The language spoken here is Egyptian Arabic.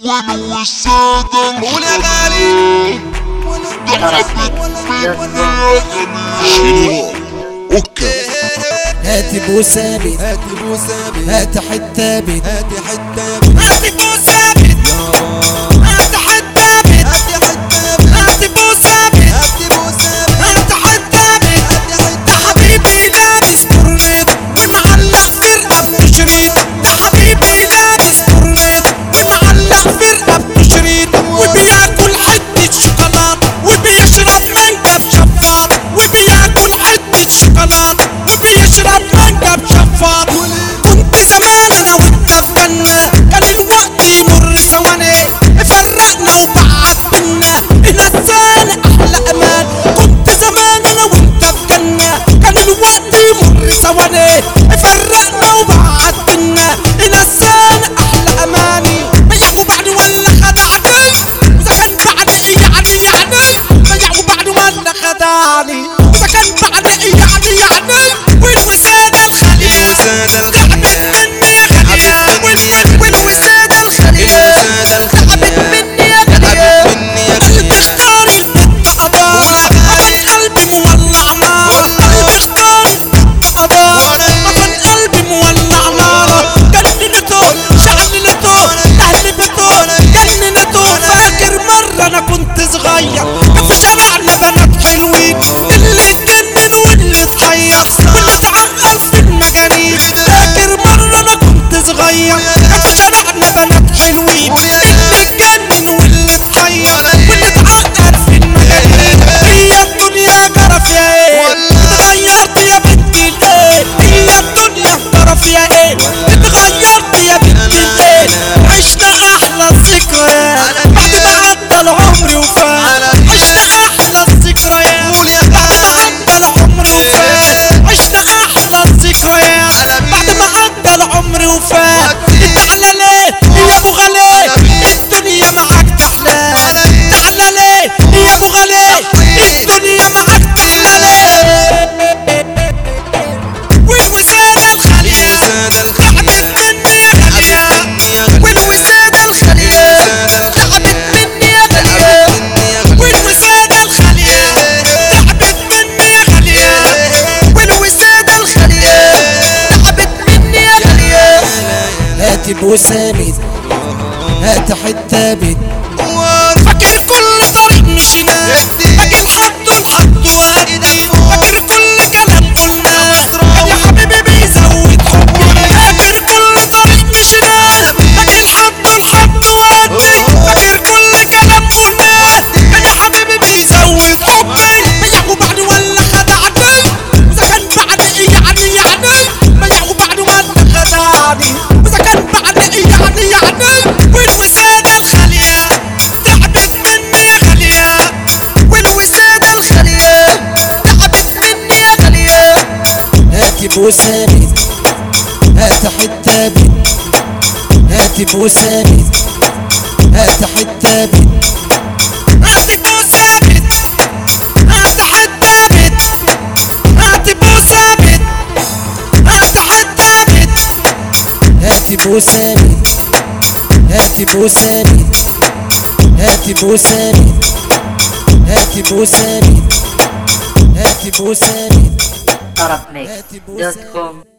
والوسادة قول يا غالي شنو اوكا هاتي بوسابت هاتي بوسابي هاتي حتابت هاتي حتى هاتي بوسابت هاتي حتابت هاتي حتى هاتي بوسابت هاتي بوسابي هاتي حتابت هاتي حتى ده حبيبي لابس كورنيت ومعلق فرقة بتشريط ده حبيبي لابس كورنيت ومعلق فرقة بتشريط وبياكل حتة شوكولاتة وبيشرب مانجا بشفاط وبياكل حتة شوكولاتة وبيشرب مانجا بشفاط كنت زمان انا وانت في جنة كان الوقت يمر ثواني فرقنا وبعدنا نسانا احلى امان كنت زمان انا وانت في جنة كان الوقت يمر ثواني فرقنا وبعدنا نسانا احلى اماني بيع وبعد ولا خدعني واذا كان بعد يعني يعني بيع وبعد ولا خدعني واذا كان بعد يعني يعني والوسادة الخليل الوسادة تعبت الخليل مني يا غالية وال- والوسادة الخليل الوسادة تعبت الخليل مني يا غالية تعبت مني يا قلبي غالية. اختار البت أبار أفن قلبي مولع نار قلبي اختار البت أبار أفن قلبي مولع نار جننته شعللته لهلبته جننته فاكر مرة أنا كنت صغير كان في شارعنا بنات حلوين اللي اتجنن واللي اتحير واللي اتعقل في المجانين فاكر مرة أنا كنت صغير كان في شارعنا بنات حلوين اللي اتجنن واللي اتحير واللي اتعقل في المجانين هي الدنيا جرف يا ايه اتغيرت يا بنتي الايه هي الدنيا جرف يا ايه اتغيرت يا بنتي الايه عشنا احلى الذكريات بعد ما عدى العمر وفات عشنا احلى الذكريات بعد ما عدى العمر وفات عشنا احلى الذكريات بعد ما عدى العمر وفات تعالى ليه يا ابو غالي الدنيا معاك تحلى تعالى ليه يا ابو غالي الدنيا معاك تحلى ليه والوسادة الخالية الوسادة الخليل تعبت مني يا غالية مني يا غالية. والوسادة الخالية تعبت مني يا غالية والوسادة الخالية تعبت مني يا غالية والوسادة الخالية تعبت مني يا غالية هاتي بوسامد هاتي حتابد فاكر كل طريق مشينا فاكر حد الحد وهدي فاكر كل كلام قلنا كان يا حبيبي بيزود حبي فاكر كل طريق مشينا فاكر حد الحد وهدي فاكر كل كلام قلنا كان يا حبيبي بيزود حبي بيع وبعد ولا خدعني واذا كان بعد يعني يعني بيع وبعد ولا خدعني واذا كان بعد يعني يعني والوسادة الخالية تعبت مني يا غالية والوسادة الخالية تعبت مني يا غالية هاتي بوسامد هاتي حتابد هاتي بوسامد هاتي حتابد هاتي بوسامد هاتي حتابد هاتي بوسامد هاتي حتابد هاتي بوسامد هاتي بوسامد هاتي بوسامد هاتي بوسامد هاتي بوسامد طرفمix دوت كوم